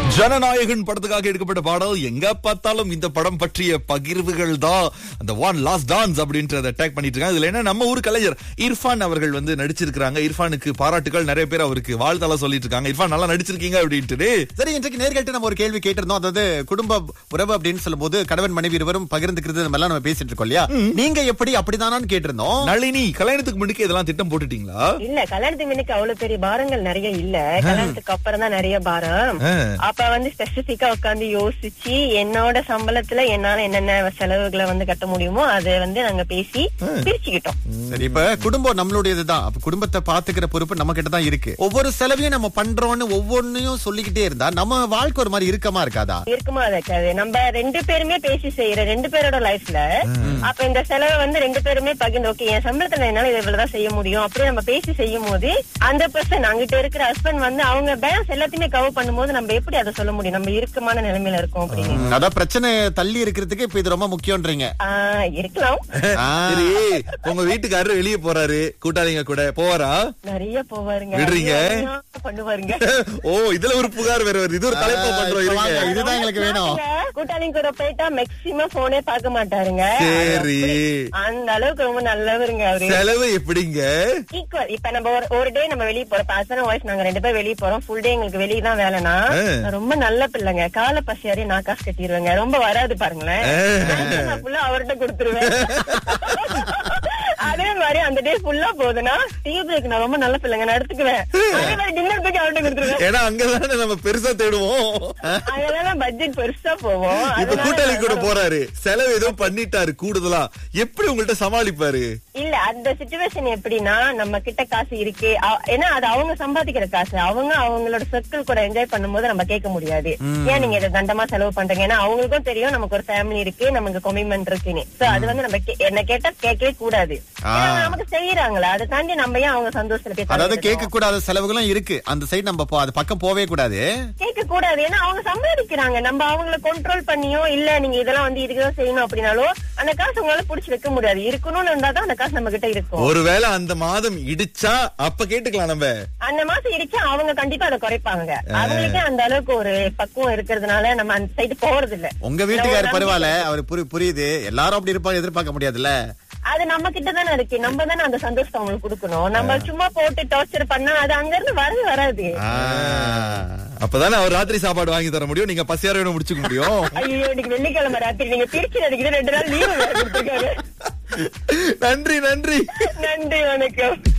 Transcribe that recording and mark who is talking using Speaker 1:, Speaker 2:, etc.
Speaker 1: ஜனநாயகன் படத்துக்காக எடுக்கப்பட்ட பாடல் எங்க பார்த்தாலும் இந்த படம் பற்றிய பகிர்வுகள் தான் அந்த ஒன் லாஸ்ட் டான்ஸ் அப்படின்றத டேக் பண்ணிட்டு இருக்காங்க இதுல என்ன நம்ம ஊர் கலைஞர் இர்ஃபான் அவர்கள் வந்து நடிச்சிருக்காங்க இர்ஃபானுக்கு பாராட்டுகள் நிறைய பேர் அவருக்கு வாழ்த்தலாம் சொல்லிட்டு இருக்காங்க இர்ஃபான் நல்லா நடிச்சிருக்கீங்க அப்படின்ட்டு
Speaker 2: சரி இன்றைக்கு நேர்கிட்ட நம்ம ஒரு கேள்வி கேட்டிருந்தோம் அதாவது குடும்ப உறவு அப்படின்னு சொல்லும்போது கணவன் மனைவி இருவரும் பகிர்ந்துக்கிறது நம்ம எல்லாம் நம்ம பேசிட்டு இருக்கோம் இல்லையா நீங்க எப்படி அப்படிதானான்னு கேட்டிருந்தோம்
Speaker 1: நளினி கல்யாணத்துக்கு முன்னுக்கு இதெல்லாம் திட்டம் போட்டுட்டீங்களா
Speaker 3: இல்ல கல்யாணத்துக்கு முன்னுக்கு அவ்வளவு பெரிய பாரங்கள் நிறைய இல்ல கல்யாணத்துக்கு அப்புறம் தான் நிறைய பாரம்
Speaker 1: ஆ.
Speaker 3: அப்ப வந்து ஸ்பெசிபிக்கா உட்கார்ந்து யோசிச்சு என்னோட சம்பளத்துல என்னால என்னென்ன செலவுகளை வந்து கட்ட முடியுமோ அதை வந்து நாங்க பேசி பிரிச்சுக்கிட்டோம்
Speaker 2: சரி இப்ப குடும்பம் நம்மளுடையதுதான் அப்ப குடும்பத்தை பாத்துக்கிற பொறுப்பு நம்ம கிட்ட தான் இருக்கு ஒவ்வொரு செலவையும் நம்ம பண்றோம்னு ஒவ்வொன்னையும் சொல்லிக்கிட்டே இருந்தா நம்ம வாழ்க்கை ஒரு மாதிரி இறுக்கமா இருக்காதா
Speaker 3: இருக்குமா இருக்காது நம்ம ரெண்டு பேருமே பேசி செய்யற ரெண்டு பேரோட லைஃப்ல அப்ப இந்த செலவை வந்து ரெண்டு பேருமே பகிர்ந்து ஓகே என் சம்பளத்துல என்னால இது இவ்வளவுதான் செய்ய முடியும் அப்படி நம்ம பேசி செய்யும் போது அந்த பர்சன் அங்கிட்ட இருக்கிற ஹஸ்பண்ட் வந்து அவங்க பேலன்ஸ் எல்லாத்தையுமே கவர் பண்ணும்போது நம்ம எப்படி அதை சொல்ல முடியும் நம்ம இறுக்கமான நிலைமையில இருக்கோம் அப்படின்னு
Speaker 2: ம், அதான் பிரச்சனை தள்ளி இருக்கிறதுக்கு இப்ப இது ரொம்ப முக்கியம்ன்றீங்க
Speaker 3: ஆஹ் இருக்கலாம்
Speaker 2: ஆ,
Speaker 1: சரி உங்க வீட்டுக்காரரு வெளியே போறாரு கூட்டாளிங்க கூட போவாரா
Speaker 3: நிறைய போவாருங்க
Speaker 1: விடுறீங்க?
Speaker 3: நிறைய பண்ணுவாருங்க
Speaker 1: ஓ இதுல ஒரு புகார் வேற வருது இது ஒரு தலைப்பு
Speaker 2: ஆ,
Speaker 1: பண்றோம்
Speaker 2: இப்ப வாங்க,
Speaker 1: இருங்க
Speaker 2: இதுதான் எங்களுக்கு வேணும்
Speaker 3: கூட்டாளிங்க கூட போயிட்டா மேக்சிமம் போனே பார்க்க மாட்டாருங்க
Speaker 1: சரி
Speaker 3: அந்த அளவுக்கு ரொம்ப நல்லவருங்க அவரு
Speaker 1: செலவு எப்படிங்க
Speaker 3: ஈக்குவல் இப்ப நம்ம ஒரு ஒரு டே நம்ம வெளிய போறோம் ஹஸ்பண்ட் ஒய்ஃப் நாங்க ரெண்டு பேரும் வெளிய போறோம் ஃபுல் டே எங்களுக்கு வெளிய தான் வேலைனா
Speaker 1: ஆ.
Speaker 3: நான் ரொம்ப நல்ல பிள்ளைங்க கால பசியாரி நான் காசு கட்டிடுவேங்க ரொம்ப வராது பாருங்களேன் நான் ஃபுல்லா அவர்கிட்ட கொடுத்துருவேன் அதே மாதிரி அந்த டே ஃபுல்லா போகுதுன்னா டீ பிரேக் நான் ரொம்ப நல்ல பிள்ளைங்க நான் எடுத்துக்குவேன் அதே மாதிரி டின்னர் பிரேக் அவர்கிட்ட கொடுத்துருவேன்
Speaker 1: ஏன்னா அங்கதானே நம்ம பெருசா தேடுவோம்
Speaker 3: அதெல்லாம் பட்ஜெட் பெருசா போவோம்
Speaker 1: இப்ப
Speaker 3: அதனால
Speaker 1: கூட்டாளி கூட
Speaker 3: நான்
Speaker 1: போறாரு செலவு ஏதோ பண்ணிட்டாரு கூடுதலா எப்படி உங்கள்ட்ட சமாளிப்பாரு
Speaker 3: இல்ல அந்த சுச்சுவேஷன் எப்படின்னா நம்ம கிட்ட காசு இருக்கு அ- ஏன்னா அது அவங்க சம்பாதிக்கிற காசு அவங்க அவங்களோட சர்க்கிள் கூட என்ஜாய் பண்ணும்போது நம்ம கேட்க முடியாது ஏன் நீங்க இதை தண்டமா செலவு பண்றீங்க ஏன்னா அவங்களுக்கும் தெரியும் நமக்கு ஒரு ஃபேமிலி இருக்கு நமக்கு கொமிட்மெண்ட் இருக்குன்னு சோ அது வந்து நம்ம கே- என்ன கேட்டா கேட்கவே கூடாது ஏன்னா நமக்கு செய்யறாங்களா அதை தாண்டி நம்ம ஏன் அவங்க சந்தோஷத்துல போய்
Speaker 2: அதாவது
Speaker 3: தலையிடணும்?
Speaker 2: கேட்க கூடாத செலவுகளும் இருக்கு அந்த சைடு நம்ம போ- அது பக்கம் போவே கூடாது
Speaker 3: கேட்க கூடாது ஏன்னா அவங்க சம்பாதிக்கிறாங்க நம்ம அவங்கள கண்ட்ரோல் பண்ணியோ இல்ல நீங்க இதெல்லாம் வந்து இதுக்குதான் செய்யணும் அப்படின்னாலோ அந்த காசு உங்களால புடிச்சு வைக்க முடியாது இருக்கணும்னு இருந்தா தான் அந்த காசு நம்ம கிட்ட இருக்கும்
Speaker 1: ஒருவேளை அந்த மாதம் இடிச்சா அப்ப கேட்டுக்கலாம் நம்ம
Speaker 3: அந்த மாசம் இடிச்சா அவங்க கண்டிப்பா அதை குறைப்பாங்க அவங்களுக்கே அந்த அளவுக்கு ஒரு பக்குவம் இருக்கிறதுனால நம்ம அந்த சைடு போறது இல்ல
Speaker 2: உங்க வீட்டுக்காரர் பரவாயில்ல அவர் புரி புரியுது எல்லாரும் அப்படி இருப்பாங்க எதிர்பார்க்க முடியாதுல்ல
Speaker 3: அது நம்ம கிட்ட தானே இருக்கு நம்ம தானே அந்த சந்தோஷத்தை அவங்களுக்கு கொடுக்கணும் நம்ம சும்மா போட்டு டார்ச்சர் பண்ணா அது அங்க இருந்து வரவே வராது
Speaker 2: ஆ.
Speaker 1: அப்பதானே அவர் ராத்திரி சாப்பாடு வாங்கி தர முடியும் நீங்க பசியார முடிச்சுக்க முடியும்
Speaker 3: ஐயோ இன்னைக்கு வெள்ளிக்கிழமை ராத்திரி நீங்க திருச்சி நடிக்கிற ரெண்டு நாள் லீவு கொடுத்துருக்காரு
Speaker 1: நன்றி நன்றி
Speaker 3: நன்றி வணக்கம்